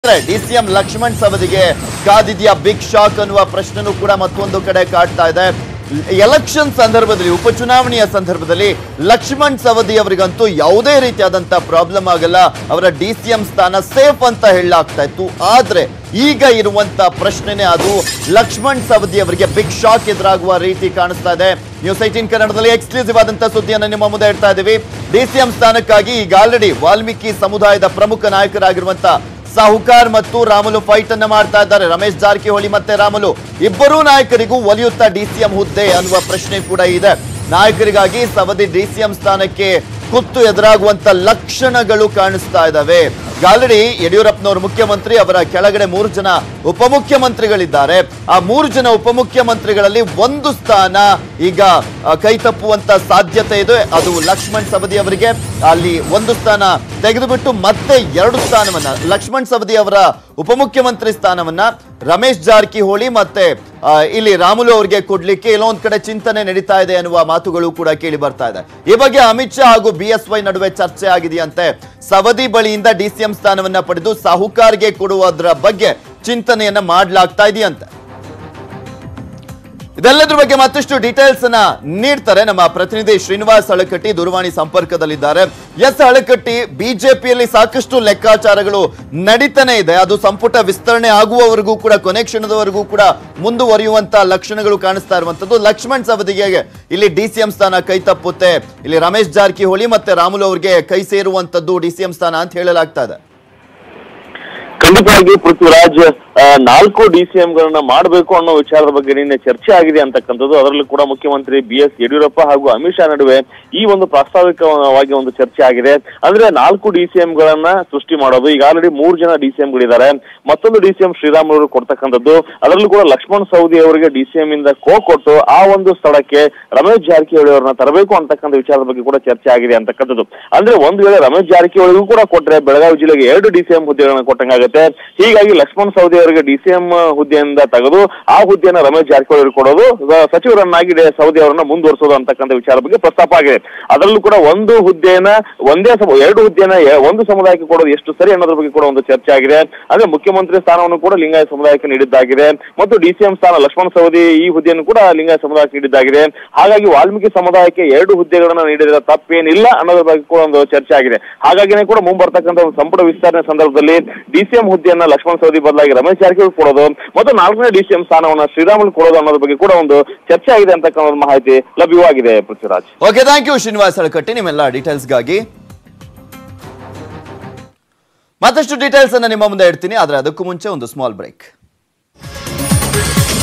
DCM Laxman ಸವದಿಗೆ ಕಾದಿದೆಯಾ big shock ಅನ್ನುವ ಪ್ರಶ್ನೆನೂ ಕೂಡ ಮತ್ತೊಂದು ಕಡೆ ಕಾಡ್ತಾ ಇದೆ ಎಲೆಕ್ಷನ್ ಸಂದರ್ಭದಲ್ಲಿ ಉಪಚುನಾವಣೆಯ ಸಂದರ್ಭದಲ್ಲಿ ಲಕ್ಷ್ಮಣ್ ಸವದಿ ಅವರಿಗಂತೂ ಯಾವುದೇ ರೀತಿಯಾದಂತ ಪ್ರಾಬ್ಲಮ್ ಆಗಲ್ಲ ಅವರ ಡಿ ಸಿ ಎಂ ಸ್ಥಾನ ಸೇಫ್ ಅಂತ ಹೇಳಲಾಗ್ತಾ ಇತ್ತು ಆದ್ರೆ ಈಗ ಇರುವಂತ ಪ್ರಶ್ನೆನೇ ಅದು ಲಕ್ಷ್ಮಣ್ ಸವದಿ ಅವರಿಗೆ ಬಿಗ್ ಶಾಕ್ ಎದುರಾಗುವ ರೀತಿ ಕಾಣಿಸ್ತಾ ಇದೆ ನ್ಯೂಸ್ ಏಟೀನ್ ಕನ್ನಡದಲ್ಲಿ ಎಕ್ಸ್ಕ್ಲೂಸಿವ್ ಆದಂತ ಸುದ್ದಿಯನ್ನು ನಿಮ್ಮ ಮುಂದೆ ಇಡ್ತಾ ಇದ್ದೀವಿ ಡಿಸಿಎಂ ಸ್ಥಾನಕ್ಕಾಗಿ ಈಗ ಆಲ್ರೆಡಿ ವಾಲ್ಮೀಕಿ ಸಮುದಾಯದ ಪ್ರಮುಖ ನಾಯಕರಾಗಿರುವಂತ ಸಾಹುಕಾರ್ ಮತ್ತು ರಾಮುಲು ಫೈಟ್ ಅನ್ನ ಮಾಡ್ತಾ ಇದ್ದಾರೆ ರಮೇಶ್ ಜಾರಕಿಹೊಳಿ ಮತ್ತೆ ರಾಮುಲು ಇಬ್ಬರೂ ನಾಯಕರಿಗೂ ಒಲಿಯುತ್ತಾ ಡಿಸಿಎಂ ಹುದ್ದೆ ಅನ್ನುವ ಪ್ರಶ್ನೆ ಕೂಡ ಇದೆ ನಾಯಕರಿಗಾಗಿ ಸವದಿ ಡಿಸಿಎಂ ಸ್ಥಾನಕ್ಕೆ ಕುತ್ತು ಎದುರಾಗುವಂತ ಲಕ್ಷಣಗಳು ಕಾಣಿಸ್ತಾ ಇದ್ದಾವೆ ಆಲ್ರೆಡಿ ಯಡಿಯೂರಪ್ಪನವರು ಮುಖ್ಯಮಂತ್ರಿ ಅವರ ಕೆಳಗಡೆ ಮೂರು ಜನ ಉಪಮುಖ್ಯಮಂತ್ರಿಗಳಿದ್ದಾರೆ ಆ ಮೂರು ಜನ ಉಪಮುಖ್ಯಮಂತ್ರಿಗಳಲ್ಲಿ ಒಂದು ಸ್ಥಾನ ಈಗ ಆ, ಕೈ ತಪ್ಪುವಂತ ಸಾಧ್ಯತೆ ಇದೆ ಅದು ಲಕ್ಷ್ಮಣ್ ಸವದಿ ಅವರಿಗೆ ಅಲ್ಲಿ ಒಂದು ಸ್ಥಾನ ತೆಗೆದುಬಿಟ್ಟು ಮತ್ತೆ ಎರಡು ಸ್ಥಾನವನ್ನ ಲಕ್ಷ್ಮಣ್ ಸವದಿ ಅವರ ಉಪಮುಖ್ಯಮಂತ್ರಿ ಸ್ಥಾನವನ್ನ ರಮೇಶ್ ಜಾರಕಿಹೊಳಿ ಮತ್ತೆ ಆ, ಇಲ್ಲಿ ರಾಮುಲು ಅವರಿಗೆ ಕೊಡ್ಲಿಕ್ಕೆ ಎಲ್ಲೊಂದ್ ಕಡೆ ಚಿಂತನೆ ನಡೀತಾ ಇದೆ ಅನ್ನುವ ಮಾತುಗಳು ಕೂಡ ಕೇಳಿ ಬರ್ತಾ ಇದೆ ಈ ಬಗ್ಗೆ ಅಮಿತ್ ಶಾ ಹಾಗೂ ಬಿ ಎಸ್ ವೈ ನಡುವೆ ಚರ್ಚೆ ಆಗಿದೆಯಂತೆ ಸವದಿ ಬಳಿಯಿಂದ ಡಿಸಿಎಂ ಸ್ಥಾನವನ್ನ ಪಡೆದು ಸಾಹುಕಾರ್ಗೆ ಕೊಡುವುದರ ಬಗ್ಗೆ ಚಿಂತನೆಯನ್ನ ಮಾಡಲಾಗ್ತಾ ಇದೆಯಂತೆ ಇದೆಲ್ಲದ್ರ ಬಗ್ಗೆ ಮತ್ತಷ್ಟು ಡೀಟೇಲ್ಸ್ ಅನ್ನ ನೀಡ್ತಾರೆ ನಮ್ಮ ಪ್ರತಿನಿಧಿ ಶ್ರೀನಿವಾಸ್ ಹಳಕಟ್ಟಿ ದೂರವಾಣಿ ಸಂಪರ್ಕದಲ್ಲಿದ್ದಾರೆ ಎಸ್ ಹಳಕಟ್ಟಿ ಬಿಜೆಪಿಯಲ್ಲಿ ಸಾಕಷ್ಟು ಲೆಕ್ಕಾಚಾರಗಳು ನಡೀತಾನೆ ಇದೆ ಅದು ಸಂಪುಟ ವಿಸ್ತರಣೆ ಆಗುವವರೆಗೂ ಕೂಡ ಕೊನೆ ಕ್ಷಣದವರೆಗೂ ಕೂಡ ಮುಂದುವರಿಯುವಂತ ಲಕ್ಷಣಗಳು ಕಾಣಿಸ್ತಾ ಇರುವಂತದ್ದು ಲಕ್ಷ್ಮಣ್ ಸವದಿಗೆ ಇಲ್ಲಿ ಡಿಸಿಎಂ ಸ್ಥಾನ ಕೈ ತಪ್ಪುತ್ತೆ ಇಲ್ಲಿ ರಮೇಶ್ ಜಾರಕಿಹೊಳಿ ಮತ್ತೆ ರಾಮುಲು ಅವರಿಗೆ ಕೈ ಸೇರುವಂತದ್ದು ಡಿಸಿಎಂ ಸ್ಥಾನ ಅಂತ ಹೇಳಲಾಗ್ತಾ ಇದೆ ಖಂಡಿತವಾಗಿ ಪೃಥ್ವಿರಾಜ್ ಆ, ನಾಲ್ಕು ಡಿಸಿಎಂ ಗಳನ್ನ ಮಾಡಬೇಕು ಅನ್ನೋ ವಿಚಾರದ ಬಗ್ಗೆ ನಿನ್ನೆ ಚರ್ಚೆ ಆಗಿದೆ ಅಂತಕ್ಕಂಥದ್ದು ಅದರಲ್ಲೂ ಕೂಡ ಮುಖ್ಯಮಂತ್ರಿ ಬಿ ಎಸ್ ಯಡಿಯೂರಪ್ಪ ಹಾಗೂ ಅಮಿತ್ ಶಾ ನಡುವೆ ಈ ಒಂದು ಪ್ರಾಸ್ತಾವಿಕವಾಗಿ ಒಂದು ಚರ್ಚೆ ಆಗಿದೆ ಅಂದ್ರೆ ನಾಲ್ಕು ಡಿಸಿಎಂ ಗಳನ್ನ ಸೃಷ್ಟಿ ಮಾಡೋದು ಈಗ ಆಲ್ರೆಡಿ ಮೂರು ಜನ ಡಿಸಿಎಂ ಗಳಿದ್ದಾರೆ ಮತ್ತೊಂದು ಡಿಸಿಎಂ ಶ್ರೀರಾಮ್ ಅವರು ಕೊಡ್ತಕ್ಕಂಥದ್ದು ಅದರಲ್ಲೂ ಕೂಡ ಲಕ್ಷ್ಮಣ್ ಸವದಿ ಅವರಿಗೆ ಡಿಸಿಎಂ ಇಂದ ಕೋ ಕೊಟ್ಟು ಆ ಒಂದು ಸ್ಥಳಕ್ಕೆ ರಮೇಶ್ ಜಾರಕಿಹೊಳಿ ಅವರನ್ನ ತರಬೇಕು ಅಂತಕ್ಕಂಥ ವಿಚಾರದ ಬಗ್ಗೆ ಕೂಡ ಚರ್ಚೆ ಆಗಿದೆ ಅಂತಕ್ಕಂಥದ್ದು ಅಂದ್ರೆ ಒಂದು ವೇಳೆ ರಮೇಶ್ ಜಾರಕಿಹೊಳಿಗೂ ಕೂಡ ಕೊಟ್ರೆ ಬೆಳಗಾವಿ ಜಿಲ್ಲೆಗೆ ಎರಡು ಡಿಸಿಎಂ ಹುದ್ದೆಗಳನ್ನ ಕೊಟ್ಟಂಗಾಗುತ್ತೆ ಹೀಗಾಗಿ ಲಕ್ಷ್ಮಣ್ ಸವದಿ ಅವರಿಗೆ ಡಿಸಿಎಂ ಹುದ್ದೆಯಿಂದ ತೆಗೆದು ಆ ಹುದ್ದೆಯನ್ನ ರಮೇಶ್ ಜಾರಕಿಹೊಳಿ ಅವರಿಗೆ ಕೊಡೋದು ಸ- ಸಚಿವರನ್ನಾಗಿ ಡೆ- ಸವದಿ ಅವರನ್ನ ಮುಂದುವರಿಸೋದು ಅಂತಕ್ಕಂಥ ವಿಚಾರ ಬಗ್ಗೆ ಪ್ರಸ್ತಾಪ ಆಗಿದೆ ಅದರಲ್ಲೂ ಕೂಡ ಒಂದು ಹುದ್ದೆಯನ್ನ ಒಂದೇ ಸಮ ಎರಡು ಹುದ್ದೆಯನ್ನ ಎ- ಒಂದು ಸಮುದಾಯಕ್ಕೆ ಕೊಡೋದು ಎಷ್ಟು ಸರಿ ಅನ್ನೋದ್ರ ಬಗ್ಗೆ ಕೂಡ ಒಂದು ಚರ್ಚೆ ಆಗಿದೆ ಅಂದ್ರೆ ಮುಖ್ಯಮಂತ್ರಿ ಸ್ಥಾನವನ್ನು ಕೂಡ ಲಿಂಗಾಯತ ಸಮುದಾಯಕ್ಕೆ ನೀಡಿದ್ದಾಗಿದೆ ಮತ್ತು ಡಿಸಿಎಂ ಸ್ಥಾನ ಲಕ್ಷ್ಮಣ್ ಸವದಿ ಈ ಹುದ್ದೆಯನ್ನು ಕೂಡ ಲಿಂಗಾಯತ ಸಮುದಾಯಕ್ಕೆ ನೀಡಿದ್ದಾಗಿದೆ ಹಾಗಾಗಿ ವಾಲ್ಮೀಕಿ ಸಮುದಾಯಕ್ಕೆ ಎರಡು ಹುದ್ದೆಗಳನ್ನ ನೀಡಿದ ತಪ್ಪೇನಿಲ್ಲ ಅನ್ನೋದ್ರ ಬಗ್ಗೆ ಕೂಡ ಒಂದು ಚರ್ಚೆ ಆಗಿದೆ ಹಾಗಾಗಿನೇ ಕೂಡ ಮುಂಬರ್ತಕ್ಕಂಥ ಒಂದು ಸಂಪುಟ ವಿಸ್ತರಣೆ ಸಂದರ್ಭದಲ್ಲಿ ಡಿಸಿಎಂ ಹುದ್ದೆಯನ್ನ ಲಕ್ಷ್ಮಣ್ ಸವದಿ ಬದಲಾಗಿ ರಮೇಶ್ ಜಾರಕಿಹೊಳಿ ಕೊಡೋದು ಮತ್ತು ನಾಲ್ಕನೇ ಡಿಸಿಎಂ ಸ್ಥಾನವನ್ನ ಶ್ರೀರಾಮುಲು ಕೊಡೋದು ಅನ್ನೋದ್ರ ಬಗ್ಗೆ ಕೂಡ ಒಂದು ಚರ್ಚೆ ಆಗಿದೆ ಅಂತಕ್ಕಂಥ ಒಂದು ಮಾಹಿತಿ ಲಭ್ಯವಾಗಿದೆ Prithviraj okay thank you Srinivas Halakatti ನಿಮ್ಮೆಲ್ಲ ಡೀಟೇಲ್ಸ್ಗಾಗಿ ಮತ್ತಷ್ಟು ಡೀಟೇಲ್ಸ್ ಅನ್ನ ನಿಮ್ಮ ಮುಂದೆ ಇಡ್ತೀನಿ ಆದ್ರೆ ಅದಕ್ಕೂ ಮುಂಚೆ ಒಂದು ಸ್ಮಾಲ್ ಬ್ರೇಕ್